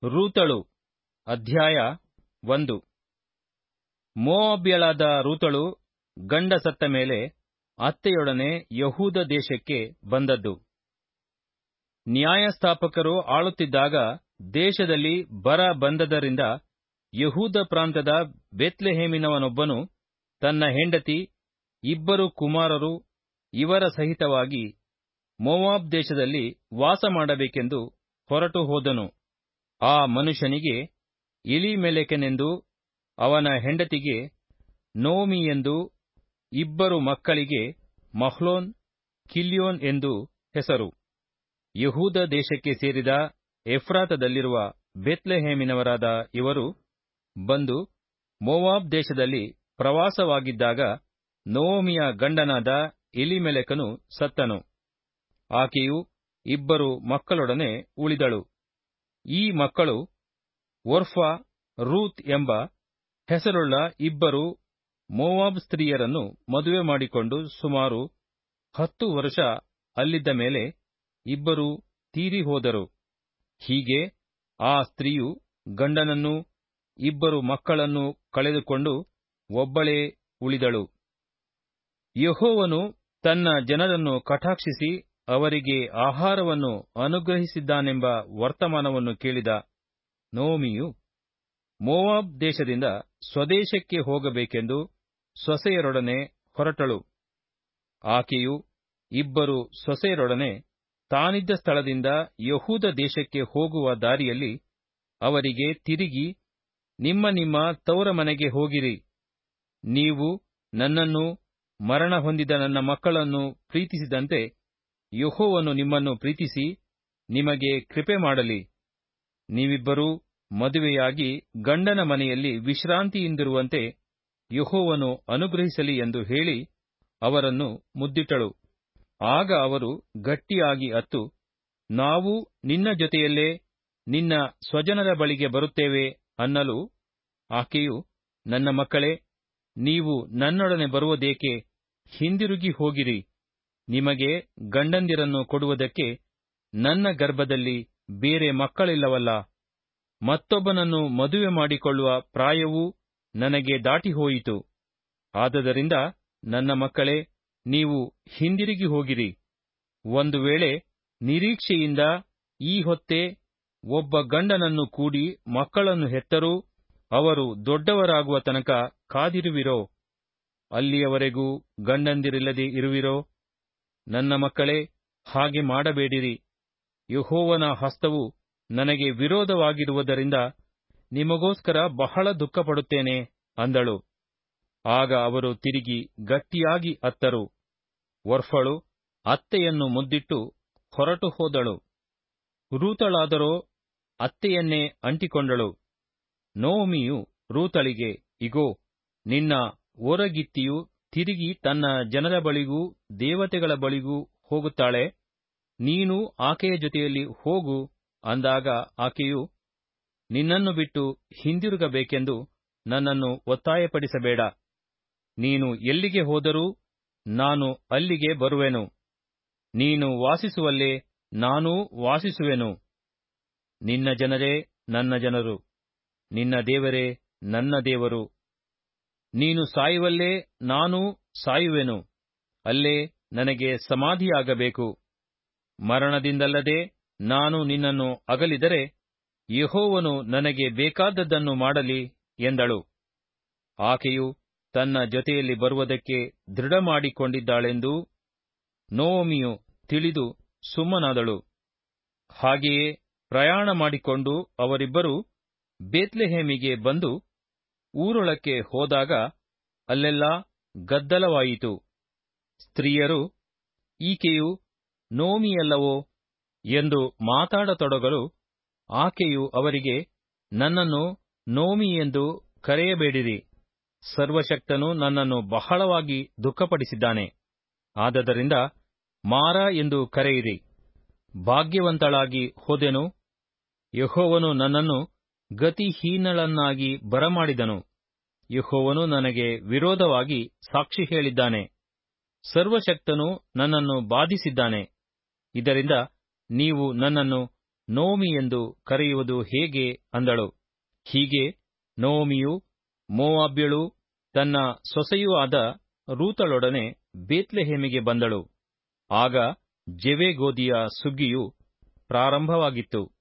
ರೂತಳು ಅಧ್ಯಾಯ ಒಂದು ಮೋವಾಬ್ಯಳಾದ ರೂತಳು ಗಂಡ ಸತ್ತ ಮೇಲೆ ಅತ್ತೆಯೊಡನೆ ಯಹೂದ ದೇಶಕ್ಕೆ ಬಂದದ್ದು ನ್ಯಾಯಸ್ಥಾಪಕರು ಆಳುತ್ತಿದ್ದಾಗ ದೇಶದಲ್ಲಿ ಬರ ಬಂದದರಿಂದ ಯಹೂದ ಪ್ರಾಂತದ ಬೆತ್ಲೆಹೇಮಿನವನೊಬ್ಬನು ತನ್ನ ಹೆಂಡತಿ ಇಬ್ಬರು ಕುಮಾರರು ಇವರ ಸಹಿತವಾಗಿ ಮೋವಾಬ್ ದೇಶದಲ್ಲಿ ವಾಸ ಮಾಡಬೇಕೆಂದು ಹೊರಟು ಹೋದನು ಆ ಮನುಷ್ಯನಿಗೆ ಎಲೀಮೆಲೆಕನೆಂದು ಅವನ ಹೆಂಡತಿಗೆ ನೋಮಿ ಎಂದು ಇಬ್ಬರು ಮಕ್ಕಳಿಗೆ ಮಹ್ಲೋನ್ ಕಿಲ್ಯೋನ್ ಎಂದು ಹೆಸರು ಯಹೂದ ದೇಶಕ್ಕೆ ಸೇರಿದ ಎಫ್ರಾತದಲ್ಲಿರುವ ಬೆತ್ಲೆಹೇಮಿನವರಾದ ಇವರು ಬಂದು ಮೋವಾಬ್ ದೇಶದಲ್ಲಿ ಪ್ರವಾಸವಾಗಿದ್ದಾಗ ನೋಮಿಯ ಗಂಡನಾದ ಎಲಿಮೆಲೆಕನು ಸತ್ತನು ಆಕೆಯು ಇಬ್ಬರು ಮಕ್ಕಳೊಡನೆ ಉಳಿದಳು ಈ ಮಕ್ಕಳು ಒರ್ಫಾ ರೂತ್ ಎಂಬ ಹೆಸರುಳ್ಳ ಇಬ್ಬರು ಮೋವಾಬ್ ಸ್ತ್ರೀಯರನ್ನು ಮದುವೆ ಮಾಡಿಕೊಂಡು ಸುಮಾರು ಹತ್ತು ವರ್ಷ ಅಲ್ಲಿದ್ದ ಮೇಲೆ ಇಬ್ಬರೂ ತೀರಿ ಹೋದರು ಹೀಗೆ ಆ ಸ್ತ್ರೀಯು ಗಂಡನನ್ನೂ ಇಬ್ಬರು ಮಕ್ಕಳನ್ನೂ ಕಳೆದುಕೊಂಡು ಒಬ್ಬಳೇ ಉಳಿದಳು ಯಹೋವನು ತನ್ನ ಜನರನ್ನು ಕಟಾಕ್ಷಿಸಿ ಅವರಿಗೆ ಆಹಾರವನ್ನು ಅನುಗ್ರಹಿಸಿದ್ದಾನೆಂಬ ವರ್ತಮಾನವನ್ನು ಕೇಳಿದ ನೋಮಿಯು ಮೋವಾಬ್ ದೇಶದಿಂದ ಸ್ವದೇಶಕ್ಕೆ ಹೋಗಬೇಕೆಂದು ಸೊಸೆಯರೊಡನೆ ಹೊರಟಳು ಆಕೆಯು ಇಬ್ಬರು ಸೊಸೆಯರೊಡನೆ ತಾನಿದ್ದ ಸ್ಥಳದಿಂದ ಯಹೂದ ದೇಶಕ್ಕೆ ಹೋಗುವ ದಾರಿಯಲ್ಲಿ ಅವರಿಗೆ ತಿರುಗಿ ನಿಮ್ಮ ನಿಮ್ಮ ತವರ ಮನೆಗೆ ಹೋಗಿರಿ ನೀವು ನನ್ನನ್ನು ಮರಣ ಹೊಂದಿದ ನನ್ನ ಮಕ್ಕಳನ್ನು ಪ್ರೀತಿಸಿದಂತೆ ಯಹೋವನು ನಿಮ್ಮನ್ನು ಪ್ರೀತಿಸಿ ನಿಮಗೆ ಕೃಪೆ ಮಾಡಲಿ ನೀವಿಬ್ಬರೂ ಮದುವೆಯಾಗಿ ಗಂಡನ ಮನೆಯಲ್ಲಿ ವಿಶ್ರಾಂತಿಯಿಂದಿರುವಂತೆ ಯಹೋವನು ಅನುಗ್ರಹಿಸಲಿ ಎಂದು ಹೇಳಿ ಅವರನ್ನು ಮುದ್ದಿಟ್ಟಳು ಆಗ ಅವರು ಗಟ್ಟಿಯಾಗಿ ಅತ್ತು ನಾವು ನಿನ್ನ ಜೊತೆಯಲ್ಲೇ ನಿನ್ನ ಸ್ವಜನರ ಬಳಿಗೆ ಬರುತ್ತೇವೆ ಅನ್ನಲು ಆಕೆಯು ನನ್ನ ಮಕ್ಕಳೇ ನೀವು ನನ್ನೊಡನೆ ಬರುವುದೇಕೆ ಹಿಂದಿರುಗಿ ಹೋಗಿರಿ ನಿಮಗೆ ಗಂಡಂದಿರನ್ನು ಕೊಡುವುದಕ್ಕೆ ನನ್ನ ಗರ್ಭದಲ್ಲಿ ಬೇರೆ ಮಕ್ಕಳಿಲ್ಲವಲ್ಲ ಮತ್ತೊಬ್ಬನನ್ನು ಮದುವೆ ಮಾಡಿಕೊಳ್ಳುವ ಪ್ರಾಯವೂ ನನಗೆ ದಾಟಿಹೋಯಿತು ಆದದರಿಂದ ನನ್ನ ಮಕ್ಕಳೇ ನೀವು ಹಿಂದಿರುಗಿ ಹೋಗಿರಿ ಒಂದು ವೇಳೆ ನಿರೀಕ್ಷೆಯಿಂದ ಈ ಹೊತ್ತೇ ಒಬ್ಬ ಗಂಡನನ್ನು ಕೂಡಿ ಮಕ್ಕಳನ್ನು ಹೆತ್ತರೂ ಅವರು ದೊಡ್ಡವರಾಗುವ ತನಕ ಕಾದಿರುವಿರೋ ಅಲ್ಲಿಯವರೆಗೂ ಗಂಡಂದಿರಿಲ್ಲದೆ ಇರುವಿರೋ ನನ್ನ ಮಕ್ಕಳೇ ಹಾಗೆ ಮಾಡಬೇಡಿರಿ ಯಹೋವನ ಹಸ್ತವು ನನಗೆ ವಿರೋಧವಾಗಿರುವುದರಿಂದ ನಿಮಗೋಸ್ಕರ ಬಹಳ ದುಃಖಪಡುತ್ತೇನೆ ಅಂದಳು ಆಗ ಅವರು ತಿರುಗಿ ಗಟ್ಟಿಯಾಗಿ ಅತ್ತರು ಒರ್ಫಳು ಅತ್ತೆಯನ್ನು ಮುದ್ದಿಟ್ಟು ಹೊರಟು ಹೋದಳು ರೂತಳಾದರೋ ಅತ್ತೆಯನ್ನೇ ಅಂಟಿಕೊಂಡಳು ನೋಮಿಯು ರೂತಳಿಗೆ ಇಗೋ ನಿನ್ನ ಓರಗಿತ್ತಿಯು ತಿರುಗಿ ತನ್ನ ಜನರ ಬಳಿಗೂ ದೇವತೆಗಳ ಬಳಿಗೂ ಹೋಗುತ್ತಾಳೆ ನೀನು ಆಕೆಯ ಜೊತೆಯಲ್ಲಿ ಹೋಗು ಅಂದಾಗ ಆಕೆಯು ನಿನ್ನನ್ನು ಬಿಟ್ಟು ಹಿಂದಿರುಗಬೇಕೆಂದು ನನ್ನನ್ನು ಒತ್ತಾಯಪಡಿಸಬೇಡ ನೀನು ಎಲ್ಲಿಗೆ ಹೋದರೂ ನಾನು ಅಲ್ಲಿಗೆ ಬರುವೆನು ನೀನು ವಾಸಿಸುವಲ್ಲೇ ನಾನೂ ವಾಸಿಸುವೆನು ನಿನ್ನ ಜನರೇ ನನ್ನ ಜನರು ನಿನ್ನ ದೇವರೇ ನನ್ನ ದೇವರು ನೀನು ಸಾಯುವಲ್ಲೇ ನಾನೂ ಸಾಯುವೆನು ಅಲ್ಲೇ ನನಗೆ ಸಮಾಧಿಯಾಗಬೇಕು ಮರಣದಿಂದಲ್ಲದೆ ನಾನು ನಿನ್ನನ್ನು ಅಗಲಿದರೆ ಯಹೋವನು ನನಗೆ ಬೇಕಾದದ್ದನ್ನು ಮಾಡಲಿ ಎಂದಳು ಆಕೆಯು ತನ್ನ ಜೊತೆಯಲ್ಲಿ ಬರುವುದಕ್ಕೆ ದೃಢ ಮಾಡಿಕೊಂಡಿದ್ದಾಳೆಂದೂ ನೋಮಿಯು ತಿಳಿದು ಸುಮ್ಮನಾದಳು ಹಾಗೆಯೇ ಪ್ರಯಾಣ ಮಾಡಿಕೊಂಡು ಅವರಿಬ್ಬರು ಬೇತ್ಲೆಹೇಮಿಗೆ ಬಂದು ಊರೊಳಕ್ಕೆ ಹೋದಾಗ ಅಲ್ಲೆಲ್ಲ ಗದ್ದಲವಾಯಿತು ಸ್ತ್ರೀಯರು ಈಕೆಯು ನೋಮಿಯಲ್ಲವೋ ಎಂದು ಮಾತಾಡತೊಡಗಲು ಆಕೆಯು ಅವರಿಗೆ ನನ್ನನ್ನು ನೋಮಿ ಎಂದು ಕರೆಯಬೇಡಿರಿ ಸರ್ವಶಕ್ತನು ನನ್ನನ್ನು ಬಹಳವಾಗಿ ದುಃಖಪಡಿಸಿದ್ದಾನೆ ಆದದರಿಂದ ಮಾರ ಎಂದು ಕರೆಯಿರಿ ಭಾಗ್ಯವಂತಳಾಗಿ ಹೋದೆನು ಯಹೋವನು ನನ್ನನ್ನು ಗತಿಹೀನಳನ್ನಾಗಿ ಬರಮಾಡಿದನು ಯಹೋವನು ನನಗೆ ವಿರೋಧವಾಗಿ ಸಾಕ್ಷಿ ಹೇಳಿದ್ದಾನೆ ಸರ್ವಶಕ್ತನು ನನ್ನನ್ನು ಬಾಧಿಸಿದ್ದಾನೆ ಇದರಿಂದ ನೀವು ನನ್ನನ್ನು ನೋಮಿ ಎಂದು ಕರೆಯುವುದು ಹೇಗೆ ಅಂದಳು ಹೀಗೆ ನೋಮಿಯು ಮೋವಾಬ್ಯಳು ತನ್ನ ಸೊಸೆಯೂ ಆದ ರೂತಳೊಡನೆ ಬೇತ್ಲೆಹೇಮಿಗೆ ಬಂದಳು ಆಗ ಜವೆ ಗೋದಿಯ ಸುಗ್ಗಿಯು ಪ್ರಾರಂಭವಾಗಿತ್ತು